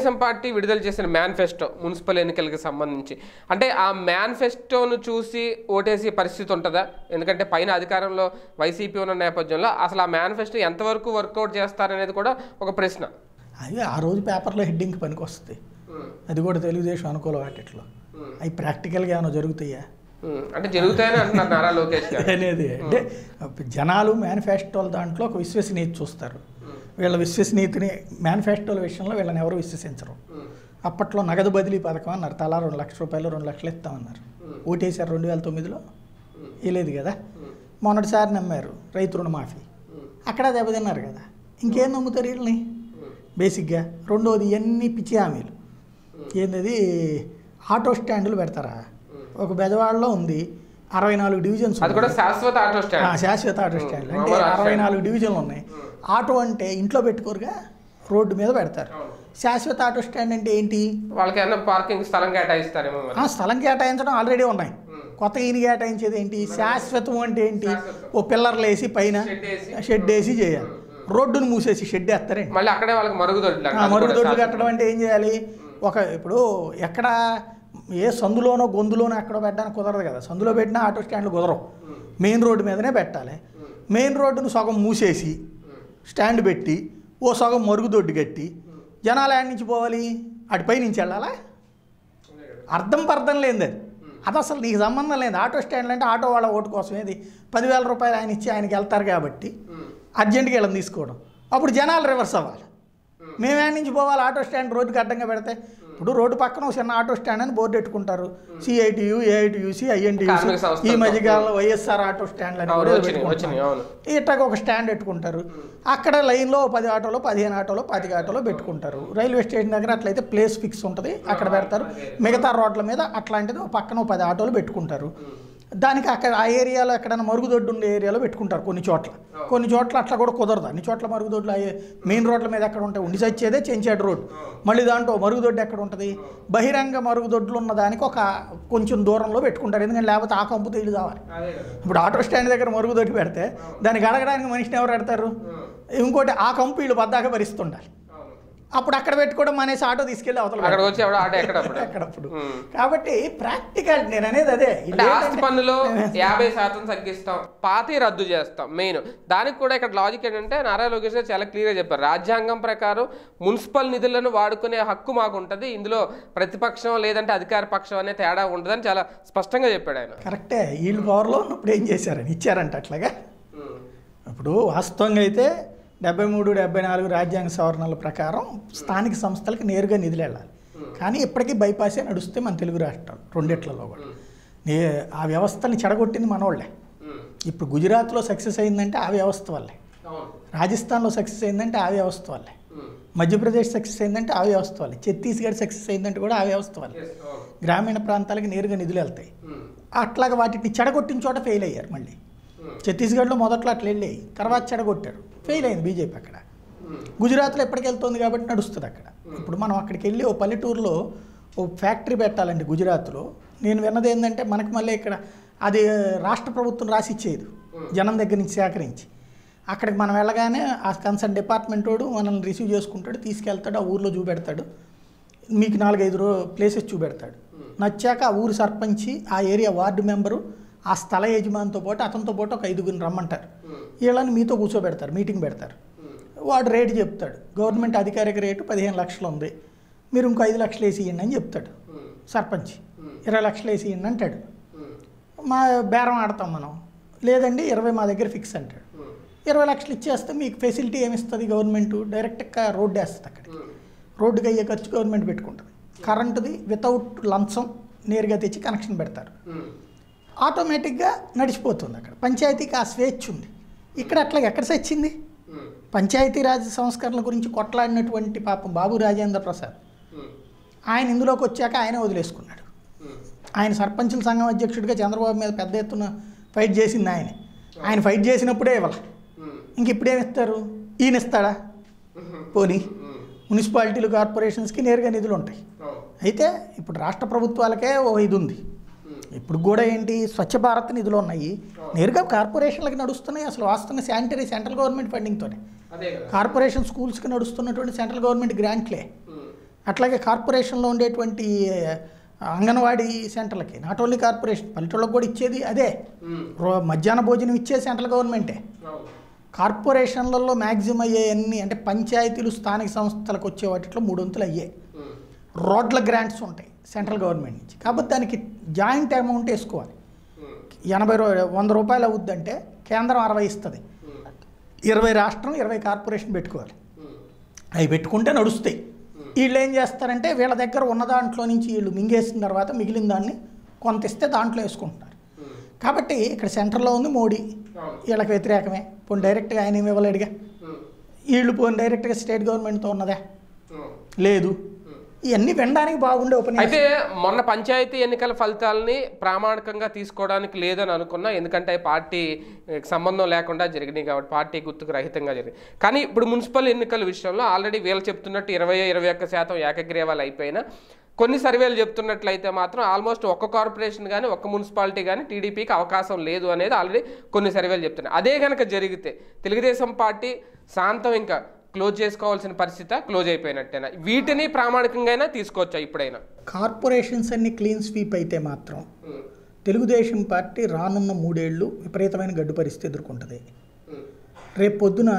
Telugu Desam party విడుదల చేసిన manifesto municipal ఎన్నికలకు సంబంధించి అంటే ఆ మేనిఫెస్టోను చూసి ఓటేసే పరిస్థితి ఉంటుందా ఎందుకంటే పైన అధికారంలో వైసీపీ ఉన్న నేపథ్యంలో అసలు ఆ మేనిఫెస్టో ఎంతవరకు వర్కౌట్ చేస్తారనేది కూడా ఒక ప్రశ్న అవి ఆ రోజు పేపర్లో హెడ్డింగ్ పనికి వస్తుంది అది కూడా తెలుగుదేశం అనుకూల వాటిట్లో అవి ప్రాక్టికల్గా ఏమైనా జరుగుతాయా ఉమ్, అంటే జరుగుతాయని అంటున్నారు నారా లోకేష్ గారు అనేది అంటే జనాలు మేనిఫెస్టోల దాంట్లో ఒక విశ్వసనీయత చూస్తారు వీళ్ళ విశ్వసనీయతని మేనిఫెస్టోల విషయంలో వీళ్ళని ఎవరు విశ్వసించరు అప్పట్లో నగదు బదిలీ పథకం అన్నారు తలా రెండు లక్షల రూపాయలు రెండు లక్షలు ఇస్తామన్నారు ఓటేశారు రెండు వేల తొమ్మిదిలో ఇలేదు కదా మొన్నటిసారి నమ్మారు రైతు రుణమాఫీ అక్కడ దెబ్బతిన్నారు కదా ఇంకేం నమ్ముతారు వీళ్ళని బేసిక్గా రెండోది ఇవన్నీ పిచ్చి హామీలు ఏంటది ఆటో స్టాండ్లు పెడతారా ఒక బెజవాడలో ఉంది అరవై నాలుగు డివిజన్స్ అది కూడా శాశ్వత ఆటో ఆ, స్టాండ్ శాశ్వత ఆటో స్టాండ్ అంటే మామూలు ఆటో అరవై స్టాండ్. నాలుగు డివిజన్లు ఉన్నాయి ఆటో అంటే ఇంట్లో పెట్టుకోరుగా రోడ్డు మీద పెడతారు శాశ్వత ఆటో స్టాండ్ అంటే ఏంటి వాళ్ళకి ఏమన్నా పార్కింగ్ స్థలం కేటాయిస్తారేమో మరి ఆ స్థలం కేటాయించడం ఆల్రెడీ ఉన్నాయి కొత్త ఈయన కేటాయించేది ఏంటి శాశ్వతం అంటే ఏంటి ఓ పిల్లర్లు వేసి పైన షెడ్ వేసి. షెడ్ వేసి చేయాలి రోడ్డును మూసేసి షెడ్ వేస్తారండి మళ్ళీ అక్కడే వాళ్ళకి మరుగుదొడ్లు ఆ మరుగుదొడ్లు కట్టడం అంటే ఏం చేయాలి ఒక ఇప్పుడు ఎక్కడ ఏ సందులోనో గొంతులోనో ఎక్కడో పెట్టడానికి కుదరదు కదా సందులో పెట్టినా ఆటో స్టాండ్లు కుదరవు మెయిన్ రోడ్డు మీదనే పెట్టాలి మెయిన్ రోడ్డును సగం మూసేసి స్టాండ్ పెట్టి ఓ సగం మరుగుదొడ్డు కట్టి జనాలు యాడ్ నుంచి పోవాలి అటుపై నుంచి వెళ్ళాలా అర్థం పర్థం లేనిది అది అది అసలు నీకు సంబంధం లేదు ఆటో స్టాండ్లు అంటే ఆటో వాళ్ళ ఓటు కోసం ఏది పదివేల రూపాయలు ఆయన ఇచ్చి ఆయనకి వెళ్తారు కాబట్టి అర్జెంటుగా వీళ్ళని తీసుకోవడం అప్పుడు జనాలు రివర్స్ అవ్వాలి మేము యాడ్ నుంచి పోవాలి ఆటో స్టాండ్ రోడ్డుకి అడ్డంగా పెడితే ఇప్పుడు రోడ్డు పక్కన ఒక చిన్న ఆటో స్టాండ్ అని బోర్డు పెట్టుకుంటారు సిఐటియు ఏఐటియుసి ఐఎన్టీయూసి కార్మిక సంస్థలతో. ఈ మధ్యకాలంలో వైఎస్ఆర్ ఆటో స్టాండ్లు అని అవును, కూడా వచ్చినాయి, వచ్చినాయి, అవును. పెట్టుకుంటారు ఇట్లాగ ఒక స్టాండ్ పెట్టుకుంటారు అక్కడ లైన్లో పది ఆటోలో పదిహేను ఆటోలో పది ఆటోలో పెట్టుకుంటారు రైల్వే స్టేషన్ దగ్గర అట్లయితే ప్లేస్ ఫిక్స్ ఉంటుంది అక్కడ పెడతారు మిగతా రోడ్ల మీద అట్లాంటిది ఒక పక్కన ఓ పది ఆటోలు పెట్టుకుంటారు దానికి అక్కడ ఆ ఏరియాలో ఎక్కడైనా మరుగుదొడ్డు ఉండే ఏరియాలో పెట్టుకుంటారు కొన్ని చోట్ల కొన్ని చోట్ల అట్లా కూడా కుదరదు అన్ని చోట్ల మరుగుదొడ్లు అయ్యే మెయిన్ రోడ్ల మీద ఎక్కడ ఉంటాయి ఉండి చచ్చేదే చెంచాడు రోడ్ మళ్ళీ దాంట్లో మరుగుదొడ్డు ఎక్కడ ఉంటుంది బహిరంగ మరుగుదొడ్లు ఉన్న దానికి ఒక కొంచెం దూరంలో పెట్టుకుంటారు ఎందుకంటే లేకపోతే ఆ కంపు తేలి కావాలి ఇప్పుడు ఆటో స్టాండ్ దగ్గర మరుగుదొడ్డి పెడితే దానికి అడగడానికి మనిషిని ఎవరు పెడతారు ఇంకోటి ఆ కంపు వీళ్ళు బద్దాక భరిస్తుండాలి అప్పుడు అక్కడ పెట్టుకోవడం మానేసి ఆటో తీసుకెళ్ళి అవతల అక్కడ వచ్చి ఎవడో ఆటో ఎక్కడప్పుడు అక్కడప్పుడు ఉమ్. కాబట్టి ప్రాక్టికల్ నేను అనేది అదే అంటే ఆస్తి పన్నులో యాభై శాతం తగ్గిస్తాం పాతి రద్దు చేస్తాం మెయిన్ దానికి కూడా ఇక్కడ లాజిక్ ఏంటంటే నారా లోకేష్ గారు చాలా క్లియర్గా చెప్పారు రాజ్యాంగం ప్రకారం మున్సిపల్ నిధులను వాడుకునే హక్కు మాకు ఉంటుంది ఇందులో ప్రతిపక్షం లేదంటే అధికార పక్షం అనే తేడా ఉండదని చాలా స్పష్టంగా చెప్పాడు ఆయన కరెక్టే వీళ్ళు పవర్లో ఉన్నప్పుడు ఏం చేశారని ఇచ్చారంట అట్లాగా ఇప్పుడు వాస్తవంగా అయితే డెబ్బై మూడు డెబ్బై నాలుగు రాజ్యాంగ సవరణల ప్రకారం స్థానిక సంస్థలకు నేరుగా నిధులు వెళ్ళాలి కానీ ఇప్పటికీ బైపాసే నడుస్తే మన తెలుగు రాష్ట్రాలు రెండిట్లలో కూడా నే ఆ వ్యవస్థని చెడగొట్టింది మనోళ్ళే ఇప్పుడు గుజరాత్లో సక్సెస్ అయిందంటే ఆ వ్యవస్థ వల్లే రాజస్థాన్లో సక్సెస్ అయిందంటే ఆ వ్యవస్థ వల్లే మధ్యప్రదేశ్ సక్సెస్ అయిందంటే ఆ వ్యవస్థ వల్లే ఛత్తీస్గఢ్ సక్సెస్ అయిందంటే కూడా ఆ వ్యవస్థ వల్లే గ్రామీణ ప్రాంతాలకు నేరుగా నిధులు వెళ్తాయి అట్లాగా వాటిని చెడగొట్టిన చోట ఫెయిల్ అయ్యారు మళ్ళీ ఛత్తీస్గఢ్లో మొదట్లో అట్లా వెళ్ళాయి తర్వాత చెడగొట్టారు ఫెయిల్ అయింది బీజేపీ అక్కడ గుజరాత్లో ఎప్పటికి వెళ్తుంది కాబట్టి నడుస్తుంది అక్కడ ఇప్పుడు మనం అక్కడికి వెళ్ళి ఓ పల్లెటూరులో ఓ ఫ్యాక్టరీ పెట్టాలండి గుజరాత్లో నేను విన్నది ఏంటంటే మనకు మళ్ళీ ఇక్కడ అది రాష్ట్ర ప్రభుత్వం రాసి ఇచ్చేది జనం దగ్గర నుంచి సేకరించి అక్కడికి మనం వెళ్ళగానే ఆ కన్సర్న్ డిపార్ట్మెంట్ వాడు మనల్ని రిసీవ్ చేసుకుంటాడు తీసుకెళ్తాడు ఆ ఊర్లో చూపెడతాడు మీకు నాలుగైదు రో ప్లేసెస్ చూపెడతాడు నచ్చాక ఆ ఊరు సర్పంచి ఆ ఏరియా వార్డు మెంబరు ఆ స్థల యజమానితో పాటు అతనితో పాటు ఒక ఐదుగురిని రమ్మంటారు వీళ్ళని మీతో కూర్చోబెడతారు మీటింగ్ పెడతారు వాడు రేటు చెప్తాడు గవర్నమెంట్ అధికారిక రేటు పదిహేను లక్షలు ఉంది మీరు ఇంకో ఐదు లక్షలు వేసి ఇవ్వండి అని చెప్తాడు సర్పంచ్ ఇరవై లక్షలు వేసి ఇవ్వండి అంటాడు మా బేరం ఆడతాం మనం లేదండి ఇరవై మా దగ్గర ఫిక్స్ అంటాడు ఇరవై లక్షలు ఇచ్చేస్తే మీకు ఫెసిలిటీ ఏమిస్తుంది గవర్నమెంట్ డైరెక్ట్గా రోడ్డు వేస్తుంది అక్కడికి రోడ్డుకి అయ్యే ఖర్చు గవర్నమెంట్ పెట్టుకుంటుంది కరెంటుది వితౌట్ లంచం నేరుగా తెచ్చి కనెక్షన్ పెడతారు ఆటోమేటిక్గా నడిచిపోతుంది అక్కడ పంచాయతీకి ఆ స్వేచ్ఛ ఉంది ఇక్కడ అట్లా ఎక్కడ సచ్చింది పంచాయతీరాజ్ సంస్కరణల గురించి కొట్లాడినటువంటి పాపం బాబు రాజేంద్ర ప్రసాద్ ఆయన ఇందులోకి వచ్చాక ఆయన వదిలేసుకున్నాడు ఆయన సర్పంచుల సంఘం అధ్యక్షుడిగా చంద్రబాబు మీద పెద్ద ఎత్తున ఫైట్ చేసింది ఆయనే ఆయన ఫైట్ చేసినప్పుడే ఇవ్వాలి ఇంక ఇప్పుడేమి ఇస్తారు ఈయన ఇస్తాడా పోనీ మున్సిపాలిటీలు కార్పొరేషన్స్కి నేరుగా నిధులు ఉంటాయి అయితే ఇప్పుడు రాష్ట్ర ప్రభుత్వాలకే ఓ ఇది ఉంది ఇప్పుడు కూడా ఏంటి స్వచ్ఛ భారత్ నిధులు ఉన్నాయి నేరుగా కార్పొరేషన్లకు నడుస్తున్నాయి అసలు వాస్తవంగా శానిటరీ సెంట్రల్ గవర్నమెంట్ ఫండింగ్తోనే అదే కదా కార్పొరేషన్ స్కూల్స్కి నడుస్తున్నటువంటి సెంట్రల్ గవర్నమెంట్ గ్రాంట్లే అట్లాగే కార్పొరేషన్లో ఉండేటువంటి ఆ, అంగన్వాడీ సెంటర్లకి నాట్ ఓన్లీ కార్పొరేషన్ పల్లెటూళ్ళకి కూడా ఇచ్చేది అదే ఉమ్, రో మధ్యాహ్న భోజనం ఇచ్చే సెంట్రల్ గవర్నమెంటే అవును. కార్పొరేషన్లలో మ్యాక్సిమం అయ్యే అన్ని అంటే పంచాయతీలు స్థానిక సంస్థలకు వచ్చే వాటిలో మూడు వంతులు అయ్యాయి ఉమ్, రోడ్ల గ్రాంట్స్ ఉంటాయి సెంట్రల్ గవర్నమెంట్ నుంచి కాబట్టి దానికి జాయింట్ అమౌంట్ వేసుకోవాలి ఉమ్, ఎనభై రూ వంద రూపాయలు అవుద్దంటే కేంద్రం అరవై ఇస్తుంది ఉమ్, ఇరవై రాష్ట్రం ఇరవై కార్పొరేషన్ పెట్టుకోవాలి ఉమ్, అవి పెట్టుకుంటే నడుస్తాయి వీళ్ళు ఏం చేస్తారంటే వీళ్ళ దగ్గర ఉన్న దాంట్లో నుంచి వీళ్ళు మింగేసిన తర్వాత మిగిలిన దాన్ని కొంత ఇస్తే దాంట్లో వేసుకుంటున్నారు ఉమ్, కాబట్టి ఇక్కడ సెంటర్లో ఉంది మోడీ అవును. వీళ్ళకి వ్యతిరేకమే పోనీ డైరెక్ట్గా ఆయన ఏమి ఇవ్వలేడుగా ఉమ్, వీళ్ళు పోనీ డైరెక్ట్గా స్టేట్ గవర్నమెంట్తో ఉన్నదా ఉమ్. లేదు ఉమ్. ఇవన్నీ వినడానికి బాగుండే ఉపన్యాసం అయితే మొన్న పంచాయతీ ఎన్నికల ఫలితాలని ప్రామాణికంగా తీసుకోవడానికి లేదని అనుకున్నా ఎందుకంటే పార్టీ సంబంధం లేకుండా జరిగినాయి కాబట్టి పార్టీ గుర్తుకు రహితంగా జరిగింది కానీ ఇప్పుడు మున్సిపల్ ఎన్నికల విషయంలో ఆల్రెడీ వీళ్ళు చెప్తున్నట్టు ఇరవై ఇరవై ఒక్క శాతం ఏకగ్రీవాలు అయిపోయినా కొన్ని సర్వేలు చెప్తున్నట్లయితే మాత్రం ఆల్మోస్ట్ ఒక్క కార్పొరేషన్ కానీ ఒక్క మున్సిపాలిటీ కానీ టీడీపీకి అవకాశం లేదు అనేది ఆల్రెడీ కొన్ని సర్వేలు చెప్తున్నాయి అదే కనుక జరిగితే తెలుగుదేశం పార్టీ శాంతం ఇంకా క్లోజ్ చేసుకోవాల్సిన పరిస్థితి క్లోజ్ అయిపోయినట్టేనా వీటిని ప్రామాణికంగా అయినా తీసుకోవచ్చా ఇప్పుడైనా కార్పొరేషన్స్ అన్ని క్లీన్ స్వీప్ అయితే మాత్రం ఉమ్, తెలుగుదేశం పార్టీ రానున్న మూడేళ్లు విపరీతమైన గడ్డు పరిస్థితి ఎదుర్కొంటుంది ఉమ్, రేపు పొద్దున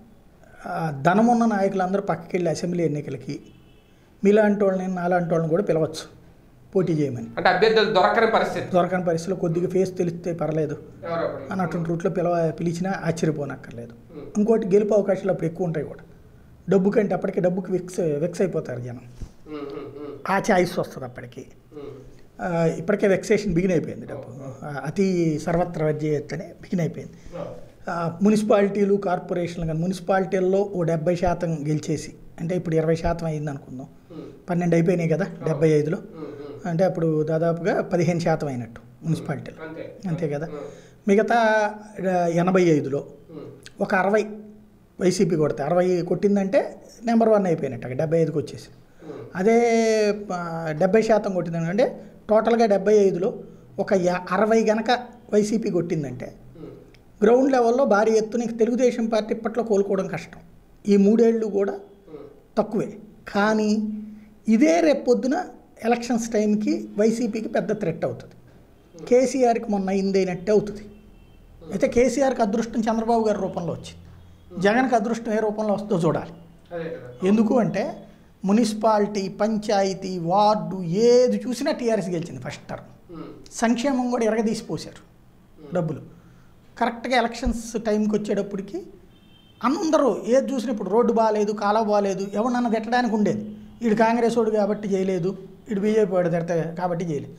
ఆ, ధనమున్న నాయకులందరూ పక్కకి వెళ్ళి అసెంబ్లీ ఎన్నికలకి మీలాంటి వాళ్ళని నాలాంటి వాళ్ళని కూడా పిలవచ్చు పోటీ చేయమని అంటే అభ్యర్థులు దొరకని పరిస్థితి దొరకని పరిస్థితిలో కొద్దిగా ఫేస్ తెలిస్తే పర్లేదు ఎవరో ఒకరు. అన్నటువంటి రూట్లో పిలవ పిలిచినా ఆశ్చర్యపోనక్కర్లేదు ఉమ్, ఇంకోటి గెలుపు అవకాశాలు అప్పుడు ఎక్కువ ఉంటాయి కూడా డబ్బు కంటే అప్పటికి డబ్బుకి వెక్స్ వెక్స్ అయిపోతారు జనం ఉమ్, ఉమ్, ఉమ్, ఆ ఛాయిస్ వస్తుంది అప్పటికి ఉమ్, ఆ, ఇప్పటికే వెక్సేషన్ బిగిన్ అయిపోయింది డబ్బు ఆ, అతి సర్వత్ర విద్యతనే బిగిన్ అయిపోయింది ఆ, మున్సిపాలిటీలు కార్పొరేషన్లు కానీ మున్సిపాలిటీల్లో ఓ డెబ్బై శాతం గెలిచేసి అంటే ఇప్పుడు ఇరవై శాతం అయింది అనుకుందాం ఉమ్, పన్నెండు అయిపోయినాయి కదా డెబ్బై ఐదులో ఉమ్, ఉమ్, అంటే అప్పుడు దాదాపుగా పదిహేను శాతం అయినట్టు మున్సిపాలిటీలు అంతే అంతే కదా ఉమ్, మిగతా ఆ, ఎనభై ఐదులో ఉమ్, ఒక అరవై వైసీపీ కొడితే అరవై కొట్టిందంటే నెంబర్ వన్ అయిపోయినట్టు అక్కడ డెబ్బై ఐదుకి వచ్చేసి ఉమ్, అదే ఆ, డెబ్బై శాతం కొట్టింది అంటే టోటల్గా డెబ్బై ఐదులో ఒక యా అరవై గనక వైసీపీ కొట్టిందంటే ఉమ్, గ్రౌండ్ లెవెల్లో భారీ ఎత్తున ఇంక తెలుగుదేశం పార్టీ ఇప్పట్లో కోలుకోవడం కష్టం ఈ మూడేళ్ళు కూడా ఉమ్, తక్కువే కానీ ఇదే రేపు పొద్దున ఎలక్షన్స్ టైంకి వైసీపీకి పెద్ద థ్రెట్ అవుతుంది కేసీఆర్కి మొన్న అయిందైనట్టే అవుతుంది అయితే కేసీఆర్కి అదృష్టం చంద్రబాబు గారి రూపంలో వచ్చింది జగన్కి అదృష్టం ఏ రూపంలో వస్తుందో చూడాలి అదే కదా ఎందుకు అంటే మున్సిపాలిటీ పంచాయతీ వార్డు ఏది చూసినా టీఆర్ఎస్ గెలిచింది ఫస్ట్ టర్మ్ ఉమ్, సంక్షేమం కూడా ఎరగదీసిపోశారు డబ్బులు కరెక్ట్గా ఎలక్షన్స్ టైంకి వచ్చేటప్పటికి అందరూ ఏది చూసినా ఇప్పుడు రోడ్డు బాగాలేదు కాలువ బాగాలేదు ఎవరినన్నా తిట్టడానికి ఉండేది వీడు కాంగ్రెస్ వాడు కాబట్టి చేయలేదు వీడు బీజేపీ వాడు తిడతా కాబట్టి చేయలేదు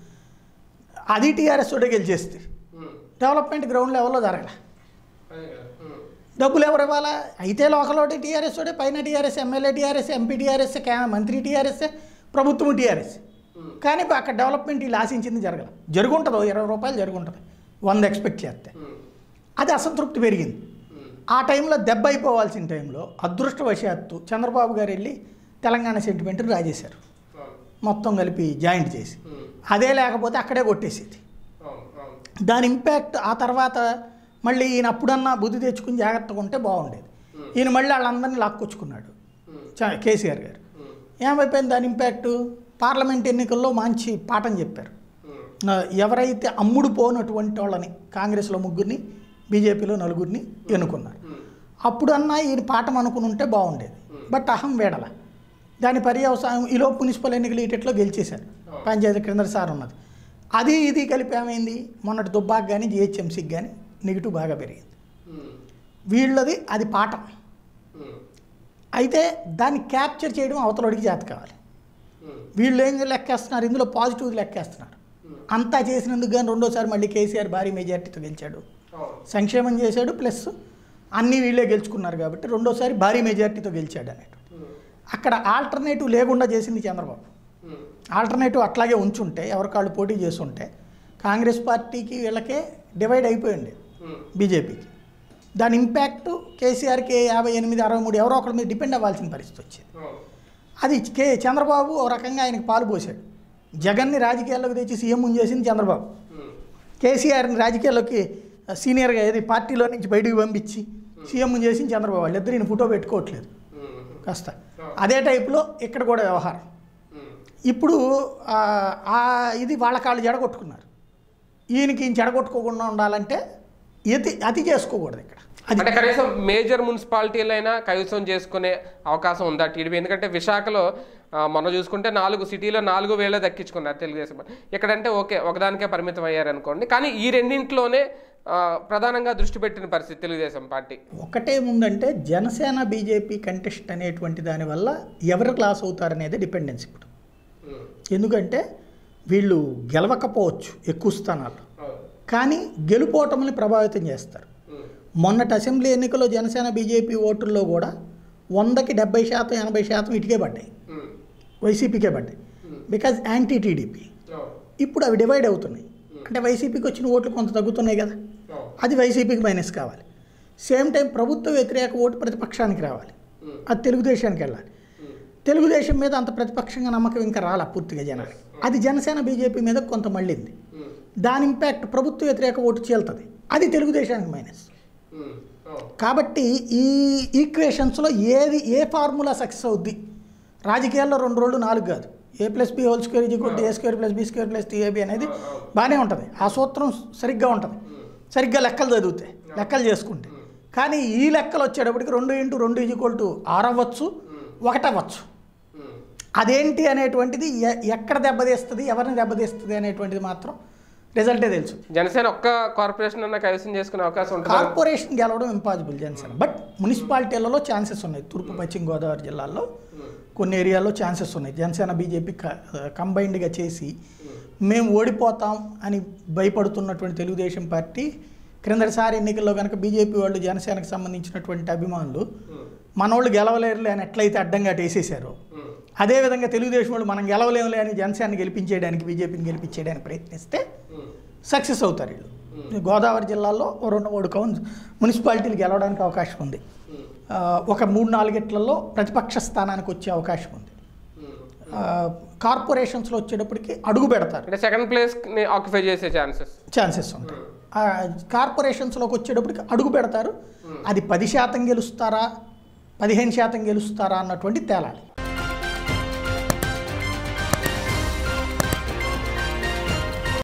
అది టీఆర్ఎస్ వాడే గెలిచేస్తే ఉమ్, డెవలప్మెంట్ గ్రౌండ్ లెవెల్లో జరగల అదే కదా ఉమ్, డబ్బులు ఎవరు ఇవ్వాలా అయితే లోకల్ ఒకటి టీఆర్ఎస్ వాడే పైన TRS MLA TRS MP TRS క్యా మంత్రి టీఆర్ఎస్ ప్రభుత్వం టీఆర్ఎస్ ఉమ్, కానీ అక్కడ డెవలప్మెంట్ వీళ్ళు ఆశించింది జరగల జరుగుంటుందో ఇరవై రూపాయలు జరుగుంటుంది వంద ఎక్స్పెక్ట్ చేస్తే ఉమ్, అది అసంతృప్తి పెరిగింది ఉమ్, ఆ టైంలో దెబ్బ అయిపోవాల్సిన టైంలో అదృష్టవశాత్తు చంద్రబాబు గారు వెళ్ళి తెలంగాణ సెంటిమెంట్ రాజేశారు అవును, మొత్తం కలిపి జాయింట్ చేసి ఉమ్, అదే లేకపోతే అక్కడే కొట్టేసేది అవును, అవును, దాని ఇంపాక్ట్ ఆ తర్వాత మళ్ళీ ఈయన అప్పుడన్నా బుద్ధి తెచ్చుకుని జాగ్రత్తగా ఉంటే బాగుండేది ఉమ్, ఈయన మళ్ళీ వాళ్ళందరినీ లాక్కొచ్చుకున్నాడు ఉమ్, చ- కేసీఆర్ గారు ఉమ్, ఏమైపోయింది దాని ఇంపాక్ట్ పార్లమెంట్ ఎన్నికల్లో మంచి పాఠం చెప్పారు ఉమ్, ఆ, ఎవరైతే అమ్ముడు పోనటువంటి వాళ్ళని కాంగ్రెస్లో ముగ్గురిని బీజేపీలో నలుగురిని ఎన్నుకున్నారు ఉమ్, అప్పుడన్నా ఈయన పాఠం అనుకుని ఉంటే బాగుండేది బట్ అహం వేడల దాని పర్యవసాయం ఈలో మున్సిపల్ ఎన్నికలు ఇటట్లో గెలిచేశారు పంచాయతీ క్రింద సార్ ఉన్నది అది ఇది కలిపి ఏమైంది మొన్నటి దుబ్బాకి కానీ జిహెచ్ఎంసీకి కానీ నెగిటివ్ బాగా పెరిగింది ఉమ్, వీళ్ళది అది పాఠం ఉమ్, అయితే దాన్ని క్యాప్చర్ చేయడం అవతలడికి చేత కావాలి ఉమ్, వీళ్ళు ఏం లెక్కేస్తున్నారు ఇందులో పాజిటివ్ లెక్కేస్తున్నారు అంతా చేసినందుకు కానీ రెండోసారి మళ్ళీ కేసీఆర్ భారీ మెజార్టీతో గెలిచాడు అవును, సంక్షేమం చేశాడు ప్లస్ అన్నీ వీళ్ళే గెలుచుకున్నారు కాబట్టి రెండోసారి భారీ మెజార్టీతో గెలిచాడు అన్నట్టు ఉమ్, అక్కడ ఆల్టర్నేటివ్ లేకుండా చేసింది చంద్రబాబు ఉమ్, ఆల్టర్నేటివ్ అట్లాగే ఉంచుంటే ఎవరికాళ్ళు పోటీ చేస్తుంటే కాంగ్రెస్ పార్టీకి వీళ్ళకే డివైడ్ అయిపోయింది ఉమ్, బీజేపీకి దాని ఇంపాక్ట్ కేసీఆర్కి యాభై ఎనిమిది అరవై మూడు ఎవరో ఒకరి మీద డిపెండ్ అవ్వాల్సిన పరిస్థితి వచ్చింది అవును, అది కే చంద్రబాబు ఓ రకంగా ఆయనకు పాలు పోసాడు జగన్ని రాజకీయాల్లోకి తెచ్చి సీఎం చేసింది చంద్రబాబు ఉమ్, కేసీఆర్ని రాజకీయాల్లోకి సీనియర్గా ఏది పార్టీలో నుంచి బయటికి పంపించి సీఎం చేసింది చంద్రబాబు వాళ్ళిద్దరు ఈయన ఫోటో పెట్టుకోవట్లేదు ఉమ్, కాస్త అదే టైప్లో ఇక్కడ కూడా వ్యవహారం ఇప్పుడు ఆ, ఆ ఇది వాళ్ళ కాళ్ళు జడగొట్టుకున్నారు ఈయనకి ఈయన చెడగొట్టుకోకుండా ఉండాలంటే అతి అతి చేసుకోకూడదు ఇక్కడ అది అంటే కనీసం మేజర్ మున్సిపాలిటీలైనా కైవసం చేసుకునే అవకాశం ఉందా టీడీపీ ఎందుకంటే విశాఖలో ఆ, మొన్న చూసుకుంటే నాలుగు సిటీలో నాలుగు వేల దక్కించుకున్నారు తెలుగుదేశం పార్టీ. ఇక్కడంటే ఓకే ఒకదానికే పరిమితం అయ్యారు అనుకోండి కానీ ఈ రెండింటిలోనే ఆ, ప్రధానంగా దృష్టి పెట్టిన పరిస్థితి తెలుగుదేశం పార్టీ ఒకటే ముందంటే జనసేన బీజేపీ కంటెస్ట్ అనేటువంటి దానివల్ల ఎవరు క్లాస్ అవుతారనేది డిపెండెన్స్ ఇప్పుడు ఎందుకంటే వీళ్ళు గెలవకపోవచ్చు ఎక్కువ స్థానాలు కానీ గెలుపోటముల్ని ప్రభావితం చేస్తారు మొన్నటి అసెంబ్లీ ఎన్నికల్లో జనసేన బీజేపీ ఓటుల్లో కూడా వందకి డెబ్బై శాతం ఎనభై శాతం ఇటుకే పడ్డాయి వైసీపీకే పడ్డాయి బికాజ్ యాంటీ టీడీపీ ఇప్పుడు అవి డివైడ్ అవుతున్నాయి అంటే వైసీపీకి వచ్చిన ఓట్లు కొంత తగ్గుతున్నాయి కదా అది వైసీపీకి మైనస్ కావాలి సేమ్ టైం ప్రభుత్వ వ్యతిరేక ఓటు ప్రతిపక్షానికి రావాలి అది తెలుగుదేశానికి వెళ్ళాలి తెలుగుదేశం మీద అంత ప్రతిపక్షంగా నమ్మకం ఇంకా రాలా పూర్తిగా జనానికి అది జనసేన బీజేపీ మీద కొంత మళ్ళింది దాని ఇంపాక్ట్ ప్రభుత్వ వ్యతిరేక ఓటు చీలుతుంది అది తెలుగుదేశానికి మైనస్ కాబట్టి ఈ ఈక్వేషన్స్లో ఏది ఏ ఫార్ములా సక్సెస్ అవుద్ది రాజకీయాల్లో రెండు రోజులు నాలుగు కాదు A plus B whole square equal A square plus B square plus two A B అనేది బాగానే ఉంటుంది ఆ సూత్రం సరిగ్గా ఉంటుంది సరిగ్గా లెక్కలు చదివితే లెక్కలు చేసుకుంటే కానీ ఈ లెక్కలు వచ్చేటప్పటికి రెండు ఇంటూ రెండు ఈక్వల్ టు ఆరు అవ్వచ్చు ఒకటి అవ్వచ్చు అదేంటి అనేటువంటిది ఎ- ఎక్కడ దెబ్బతీస్తుంది ఎవరిని దెబ్బతీస్తుంది అనేటువంటిది మాత్రం రిజల్టే తెలుసు జనసేన ఒక్క కార్పొరేషన్ అన్న కైవసం చేసుకునే అవకాశం ఉంటుంది కార్పొరేషన్ గెలవడం ఇంపాసిబుల్ జనసేన బట్ మున్సిపాలిటీలలో ఛాన్సెస్ ఉన్నాయి తూర్పు పశ్చిమ గోదావరి జిల్లాల్లో కొన్ని ఏరియాల్లో ఛాన్సెస్ ఉన్నాయి జనసేన బీజేపీ కంబైన్డ్గా చేసి మేము ఓడిపోతాం అని భయపడుతున్నటువంటి తెలుగుదేశం పార్టీ క్రిందటిసారి ఎన్నికల్లో కనుక బీజేపీ వాళ్ళు జనసేనకు సంబంధించినటువంటి అభిమానులు మనోళ్ళు గెలవలేరులే అని ఎట్లయితే అడ్డంగా వేసేశారో అదేవిధంగా తెలుగుదేశం వాళ్ళు మనం గెలవలేములే అని జనసేన గెలిపించేయడానికి బీజేపీని గెలిపించేయడానికి ప్రయత్నిస్తే సక్సెస్ అవుతారు వీళ్ళు గోదావరి జిల్లాలో ఓ రెండు మూడు కౌన్ మున్సిపాలిటీలు గెలవడానికి అవకాశం ఉంది ఆ, ఒక మూడు నాలుగిట్లలో ప్రతిపక్ష స్థానానికి వచ్చే అవకాశం ఉంది ఆ, కార్పొరేషన్స్లో వచ్చేటప్పటికి అడుగు పెడతారు అంటే సెకండ్ ప్లేస్ ని ఆక్యుపై చేసే ఛాన్సెస్ ఛాన్సెస్ ఉంటాయి ఆ, కార్పొరేషన్స్లోకి వచ్చేటప్పటికి అడుగు పెడతారు అది పది శాతం గెలుస్తారా పదిహేను శాతం గెలుస్తారా అన్నటువంటి తేలాలి